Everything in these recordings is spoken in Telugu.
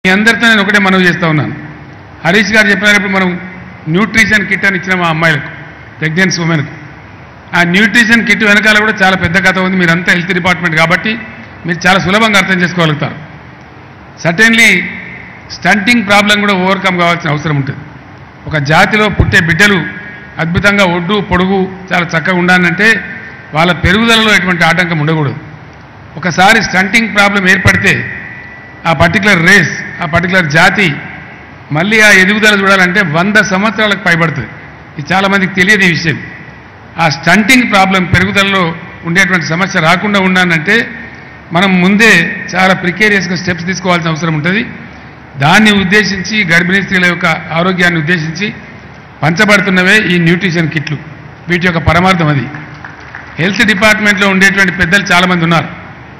మీ అందరితో నేను ఒకటే మనవి చేస్తా ఉన్నాను హరీష్ గారు చెప్పినప్పుడు మనం న్యూట్రిషన్ కిట్ అని ఇచ్చిన మా అమ్మాయిలకు ప్రెగ్నెన్సీ ఉమెన్కు ఆ న్యూట్రిషన్ కిట్ వెనకాల కూడా చాలా పెద్ద కథ ఉంది మీరంతా హెల్త్ డిపార్ట్మెంట్ కాబట్టి మీరు చాలా సులభంగా అర్థం చేసుకోగలుగుతారు సర్టెన్లీ స్టంటింగ్ ప్రాబ్లం కూడా ఓవర్కమ్ కావాల్సిన అవసరం ఉంటుంది ఒక జాతిలో పుట్టే బిడ్డలు అద్భుతంగా ఒడ్డు పొడుగు చాలా చక్కగా ఉండాలంటే వాళ్ళ పెరుగుదలలో ఎటువంటి ఆటంకం ఉండకూడదు ఒకసారి స్టంటింగ్ ప్రాబ్లం ఏర్పడితే ఆ పర్టికులర్ రేస్ ఆ పర్టికులర్ జాతి మళ్ళీ ఆ ఎదుగుదల చూడాలంటే వంద సంవత్సరాలకు పైబడుతుంది ఇది చాలామందికి తెలియదు ఈ విషయం ఆ స్టంటింగ్ ప్రాబ్లం పెరుగుదలలో ఉండేటువంటి సమస్య రాకుండా ఉండాలంటే మనం ముందే చాలా ప్రికేరియస్గా స్టెప్స్ తీసుకోవాల్సిన అవసరం ఉంటుంది దాన్ని ఉద్దేశించి గర్భిణీ స్త్రీల యొక్క ఆరోగ్యాన్ని ఉద్దేశించి పంచబడుతున్నవే ఈ న్యూట్రిషన్ కిట్లు వీటి యొక్క పరమార్థం అది హెల్త్ డిపార్ట్మెంట్లో ఉండేటువంటి పెద్దలు చాలామంది ఉన్నారు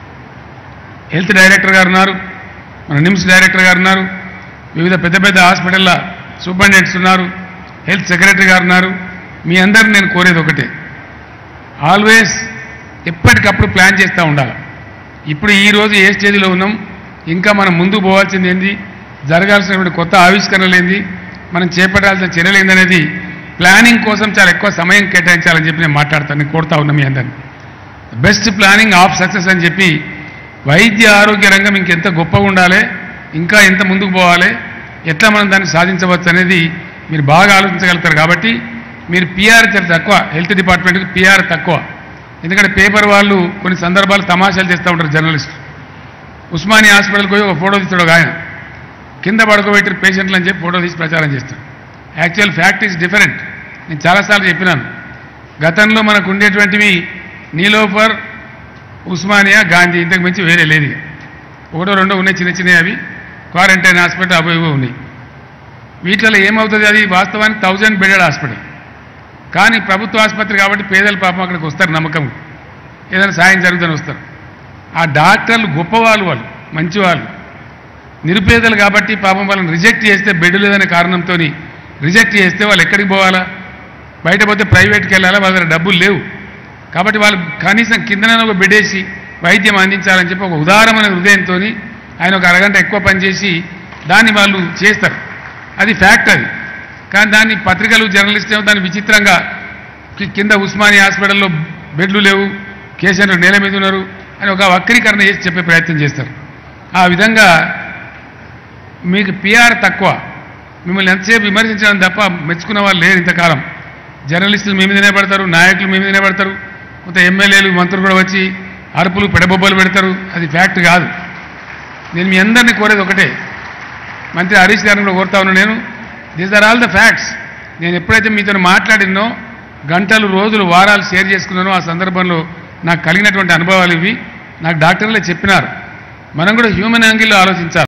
హెల్త్ డైరెక్టర్ గారు ఉన్నారు మన నిమ్స్ డైరెక్టర్ గారు ఉన్నారు వివిధ పెద్ద పెద్ద హాస్పిటల్ల సూపరింటెండెంట్స్ ఉన్నారు హెల్త్ సెక్రటరీ గారు ఉన్నారు మీ అందరిని నేను కోరేది ఒకటే ఆల్వేస్ ఎప్పటికప్పుడు ప్లాన్ చేస్తూ ఉండాలి ఇప్పుడు ఈ రోజు ఏ స్టేజ్లో ఉన్నాం ఇంకా మనం ముందుకు పోవాల్సింది ఏంది జరగాల్సినటువంటి కొత్త ఆవిష్కరణలు ఏంది మనం చేపట్టాల్సిన చర్యలు ఏందనేది ప్లానింగ్ కోసం చాలా ఎక్కువ సమయం కేటాయించాలని చెప్పి నేను మాట్లాడతాను నేను కోరుతా ఉన్నా మీ అందరిని బెస్ట్ ప్లానింగ్ ఆఫ్ సక్సెస్ అని చెప్పి వైద్య ఆరోగ్య రంగం ఇంకెంత గొప్పగా ఉండాలి ఇంకా ఎంత ముందుకు పోవాలి ఎట్లా మనం దాన్ని సాధించవచ్చు అనేది మీరు బాగా ఆలోచించగలుగుతారు కాబట్టి మీరు పిఆర్ చాలా తక్కువ హెల్త్ డిపార్ట్మెంట్కి పిఆర్ తక్కువ ఎందుకంటే పేపర్ వాళ్ళు కొన్ని సందర్భాలు తమాషాలు చేస్తూ ఉంటారు జర్నలిస్ట్ ఉస్మానియా హాస్పిటల్కి పోయి ఒక ఫోటో తీస్తాడు ఒక ఆయన కింద పడుకోబెట్టిన పేషెంట్లు అని చెప్పి ఫోటో తీసి ప్రచారం చేస్తాడు యాక్చువల్ ఫ్యాక్ట్ ఈజ్ డిఫరెంట్ నేను చాలాసార్లు చెప్పినాను గతంలో మనకు ఉండేటువంటివి నీలోఫర్ ఉస్మానియా గాంధీ ఇంతకు మించి వేరే లేదు ఇక. ఒకటో రెండో ఉన్నాయి చిన్న చిన్నవి అవి క్వారంటైన్ హాస్పిటల్ అవి ఇవి ఉన్నాయి వీటిలో ఏమవుతుంది అది వాస్తవానికి థౌజండ్ బెడెడ్ హాస్పిటల్ కానీ ప్రభుత్వ ఆసుపత్రి కాబట్టి పేదల పాపం అక్కడికి వస్తారు నమ్మకం ఏదైనా సాయం జరుగుతుందని వస్తారు ఆ డాక్టర్లు గొప్పవాళ్ళు వాళ్ళు మంచివాళ్ళు నిరుపేదలు కాబట్టి పాపం వాళ్ళని రిజెక్ట్ చేస్తే బెడ్ లేదనే కారణంతో రిజెక్ట్ చేస్తే వాళ్ళు ఎక్కడికి పోవాలా బయట పోతే ప్రైవేట్కి వెళ్ళాలా వాళ్ళ దగ్గర డబ్బులు లేవు కాబట్టి వాళ్ళు కనీసం కిందన ఒక బెడ్ వేసి వైద్యం అందించాలని చెప్పి ఒక ఉదారమైన హృదయంతో ఆయన ఒక అరగంట ఎక్కువ పనిచేసి దాన్ని వాళ్ళు చేస్తారు అది ఫ్యాక్ట్ అది కానీ దాన్ని పత్రికలు జర్నలిస్ట్ ఏమో దాన్ని విచిత్రంగా కి- కింద ఉస్మానియా హాస్పిటల్లో బెడ్లు లేవు కేసీఆర్ నేల మీద ఉన్నారు అని ఒక వక్రీకరణ చేసి చెప్పే ప్రయత్నం చేస్తారు ఆ విధంగా మీకు పిఆర్ తక్కువ మిమ్మల్ని ఎంతసేపు విమర్శించడం తప్ప మెచ్చుకున్న వాళ్ళు లేరు ఇంతకాలం జర్నలిస్టులు మీ మీదనే పడతారు నాయకులు మీ మీదనే పడతారు కొంత ఎమ్మెల్యేలు మంత్రులు కూడా వచ్చి అరుపులు పెడబొబ్బలు పెడతారు అది ఫ్యాక్ట్ కాదు నేను మీ అందరినీ కోరేది ఒకటే మంత్రి హరీష్ గారిని కూడా కోరుతా ఉన్నాను నేను these are all the facts నేను ఎప్పుడైతే మీతో మాట్లాడినో గంటలు రోజులు వారాలు షేర్ చేసుకున్నానో ఆ సందర్భంలో నాకు కలిగినటువంటి అనుభవాలు ఇవి నాకు డాక్టర్లే చెప్పినారు మనం కూడా హ్యూమన్ యాంగిల్లో ఆలోచించాలి